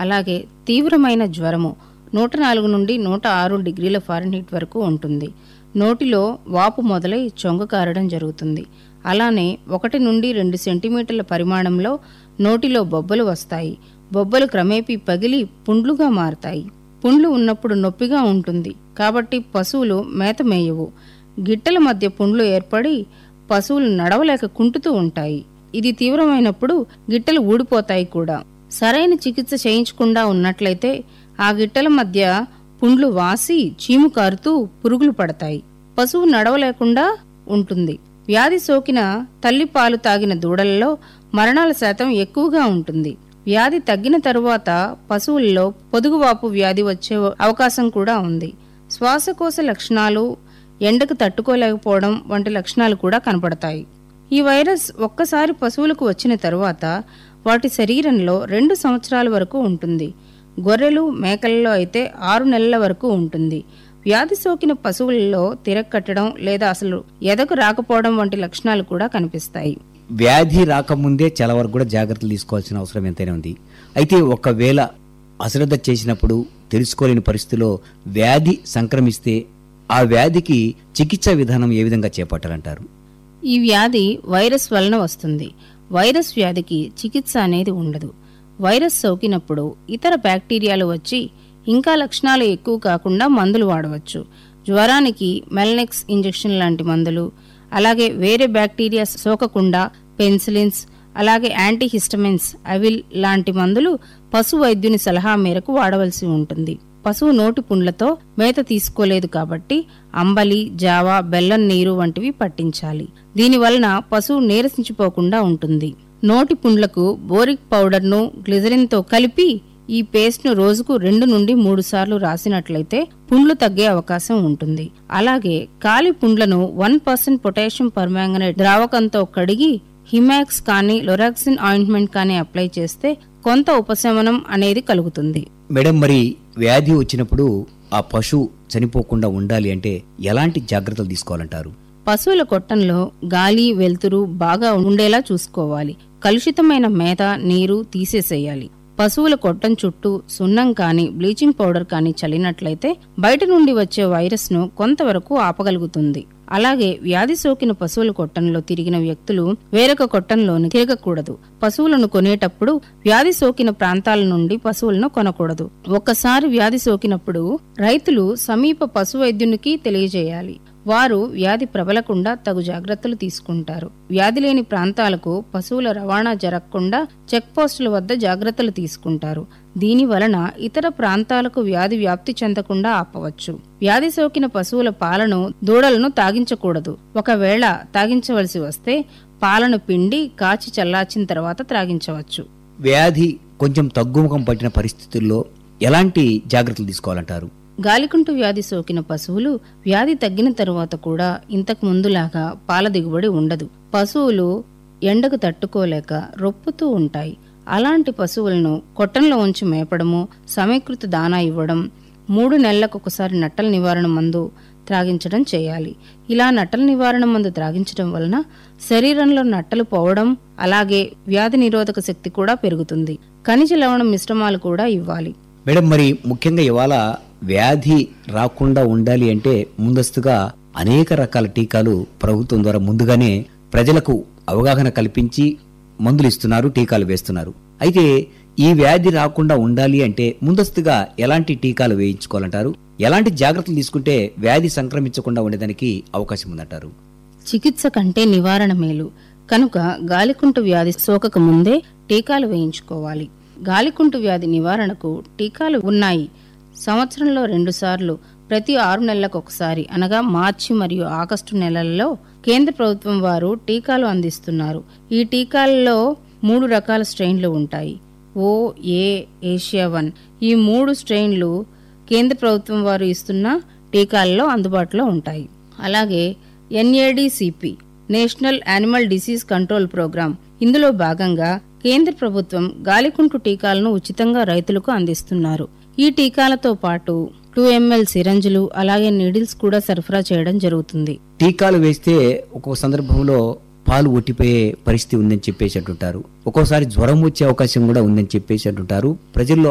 అలాగే తీవ్రమైన జ్వరము నూట నాలుగు నుండి నూట ఆరు డిగ్రీల ఫారెన్హీట్ వరకు ఉంటుంది నోటిలో వాపు మొదలై చొంగ కారడం జరుగుతుంది అలానే ఒకటి నుండి రెండు సెంటీమీటర్ల పరిమాణంలో నోటిలో బొబ్బలు వస్తాయి బొబ్బలు క్రమేపీ పగిలి పుండ్లుగా మారతాయి పుండ్లు ఉన్నప్పుడు నొప్పిగా ఉంటుంది కాబట్టి పశువులు మేత మేయవు గిట్టల మధ్య పుండ్లు ఏర్పడి పశువులు నడవలేక కుంటుతూ ఉంటాయి ఇది తీవ్రమైనప్పుడు గిట్టలు ఊడిపోతాయి కూడా సరైన చికిత్స చేయించకుండా ఉన్నట్లయితే ఆ గిట్టల మధ్య పుండ్లు వాసి చీము కారుతూ పురుగులు పడతాయి పశువు నడవలేకుండా ఉంటుంది వ్యాధి సోకిన తల్లి పాలు తాగిన దూడలలో మరణాల శాతం ఎక్కువగా ఉంటుంది వ్యాధి తగ్గిన తరువాత పశువుల్లో పొదుగువాపు వ్యాధి వచ్చే అవకాశం కూడా ఉంది శ్వాసకోశ లక్షణాలు ఎండకు తట్టుకోలేకపోవడం వంటి లక్షణాలు కూడా కనపడతాయి ఈ వైరస్ ఒక్కసారి పశువులకు వచ్చిన తరువాత వాటి శరీరంలో రెండు సంవత్సరాల వరకు ఉంటుంది గొర్రెలు మేకలలో అయితే ఆరు నెలల వరకు ఉంటుంది వ్యాధి సోకిన పశువులలో తిరక్కట్టడం లేదా అసలు ఎదకు రాకపోవడం వంటి లక్షణాలు కూడా కనిపిస్తాయి వ్యాధి రాకముందే చాలా వరకు కూడా జాగ్రత్తలు తీసుకోవాల్సిన అవసరం ఎంతైనా ఉంది అయితే ఒకవేళ అశ్రద్ధ చేసినప్పుడు తెలుసుకోలేని పరిస్థితిలో వ్యాధి సంక్రమిస్తే ఆ వ్యాధికి చికిత్సా విధానం ఏ విధంగా చేపట్టాలంటారు ఈ వ్యాధి వైరస్ వలన వస్తుంది వైరస్ వ్యాధికి చికిత్స అనేది ఉండదు వైరస్ సోకినప్పుడు ఇతర బ్యాక్టీరియాలు వచ్చి ఇంకా లక్షణాలు ఎక్కువ కాకుండా మందులు వాడవచ్చు జ్వరానికి మెల్నెక్స్ ఇంజెక్షన్ లాంటి మందులు అలాగే వేరే బ్యాక్టీరియా సోకకుండా పెన్సిలిన్స్ అలాగే యాంటీహిస్టమిన్స్ అవిల్ లాంటి మందులు పశు వైద్యుని సలహా మేరకు వాడవలసి ఉంటుంది పశువు నోటి పుండ్లతో మేత తీసుకోలేదు కాబట్టి అంబలి జావా బెల్లం నీరు వంటివి పట్టించాలి దీనివలన పశువు నీరసించిపోకుండా ఉంటుంది నోటి పుండ్లకు బోరిక్ పౌడర్ను గ్లిజరిన్తో కలిపి ఈ పేస్ట్ను రోజుకు రెండు నుండి మూడు సార్లు రాసినట్లయితే పుండ్లు తగ్గే అవకాశం ఉంటుంది అలాగే కాలి పుండ్లను వన్ పర్సెంట్ పొటాషియం పర్మాంగనేట్ ద్రావకంతో కడిగి హిమాక్స్ కానీ లొరాక్సిన్ ఆయింట్మెంట్ కానీ అప్లై చేస్తే కొంత ఉపశమనం అనేది కలుగుతుంది మేడం మరి వ్యాధి వచ్చినప్పుడు ఆ పశువు చనిపోకుండా ఉండాలి అంటే ఎలాంటి జాగ్రత్తలు తీసుకోవాలంటారు పశువుల కొట్టంలో గాలి వెలుతురు బాగా ఉండేలా చూసుకోవాలి కలుషితమైన మేత నీరు తీసేసేయాలి పశువుల కొట్టం చుట్టూ సున్నం కానీ బ్లీచింగ్ పౌడర్ కానీ చల్లినట్లయితే బయట నుండి వచ్చే వైరస్ ను కొంతవరకు ఆపగలుగుతుంది అలాగే వ్యాధి సోకిన పశువుల కొట్టంలో తిరిగిన వ్యక్తులు వేరొక కొట్టంలోని తిరగకూడదు పశువులను కొనేటప్పుడు వ్యాధి సోకిన ప్రాంతాల నుండి పశువులను కొనకూడదు ఒక్కసారి వ్యాధి సోకినప్పుడు రైతులు సమీప పశు వైద్యునికి తెలియజేయాలి వారు వ్యాధి ప్రబలకుండా తగు జాగ్రత్తలు తీసుకుంటారు వ్యాధి లేని ప్రాంతాలకు పశువుల రవాణా జరగకుండా చెక్ పోస్టుల వద్ద జాగ్రత్తలు తీసుకుంటారు దీని వలన ఇతర ప్రాంతాలకు వ్యాధి వ్యాప్తి చెందకుండా ఆపవచ్చు వ్యాధి సోకిన పశువుల పాలను దూడలను తాగించకూడదు ఒకవేళ తాగించవలసి వస్తే పాలను పిండి కాచి చల్లార్చిన తర్వాత త్రాగించవచ్చు వ్యాధి కొంచెం తగ్గుముఖం పట్టిన పరిస్థితుల్లో ఎలాంటి జాగ్రత్తలు తీసుకోవాలంటారు గాలికుంటు వ్యాధి సోకిన పశువులు వ్యాధి తగ్గిన తరువాత కూడా ఇంతకు ముందులాగా పాల దిగుబడి ఉండదు పశువులు ఎండకు తట్టుకోలేక రొప్పుతూ ఉంటాయి అలాంటి పశువులను కొట్టంలో ఉంచి మేపడము సమీకృత దానా ఇవ్వడం మూడు నెలలకు ఒకసారి నట్టల నివారణ మందు త్రాగించడం చేయాలి ఇలా నట్టల నివారణ మందు త్రాగించడం వలన శరీరంలో నట్టలు పోవడం అలాగే వ్యాధి నిరోధక శక్తి కూడా పెరుగుతుంది ఖనిజ లవణం మిశ్రమాలు కూడా ఇవ్వాలి మేడం మరి ముఖ్యంగా ఇవాళ వ్యాధి రాకుండా ఉండాలి అంటే ముందస్తుగా అనేక రకాల టీకాలు ప్రభుత్వం ద్వారా ముందుగానే ప్రజలకు అవగాహన కల్పించి మందులు ఇస్తున్నారు టీకాలు వేస్తున్నారు అయితే ఈ వ్యాధి రాకుండా ఉండాలి అంటే ముందస్తుగా ఎలాంటి టీకాలు వేయించుకోవాలంటారు ఎలాంటి జాగ్రత్తలు తీసుకుంటే వ్యాధి సంక్రమించకుండా ఉండేదానికి అవకాశం ఉందంటారు చికిత్స కంటే నివారణ మేలు కనుక గాలికుంటు వ్యాధి సోకక ముందే టీకాలు వేయించుకోవాలి గాలికుంటు వ్యాధి నివారణకు టీకాలు ఉన్నాయి సంవత్సరంలో రెండుసార్లు ప్రతి ఆరు నెలలకు ఒకసారి అనగా మార్చి మరియు ఆగస్టు నెలల్లో కేంద్ర ప్రభుత్వం వారు టీకాలు అందిస్తున్నారు ఈ టీకాలలో మూడు రకాల స్ట్రెయిన్లు ఉంటాయి ఓ ఏ ఏషియా వన్ ఈ మూడు స్ట్రెయిన్లు కేంద్ర ప్రభుత్వం వారు ఇస్తున్న టీకాలలో అందుబాటులో ఉంటాయి అలాగే NADCP national animal disease control program ఇందులో భాగంగా కేంద్ర ప్రభుత్వం గాలికుంటు టీకాలను ఉచితంగా రైతులకు అందిస్తున్నారు ఈ టీకాలతో పాటు టూ ఎంఎల్ సిరంజులు అలాగే నీడిల్స్ కూడా సరఫరా చేయడం జరుగుతుంది టీకాలు వేస్తే ఒక్కొక్క సందర్భంలో పాలు ఒట్టిపోయే పరిస్థితి ఉందని చెప్పేసి అంటుంటారు ఒక్కోసారి జ్వరం వచ్చే అవకాశం కూడా ఉందని చెప్పేసి అంటుంటారు ప్రజల్లో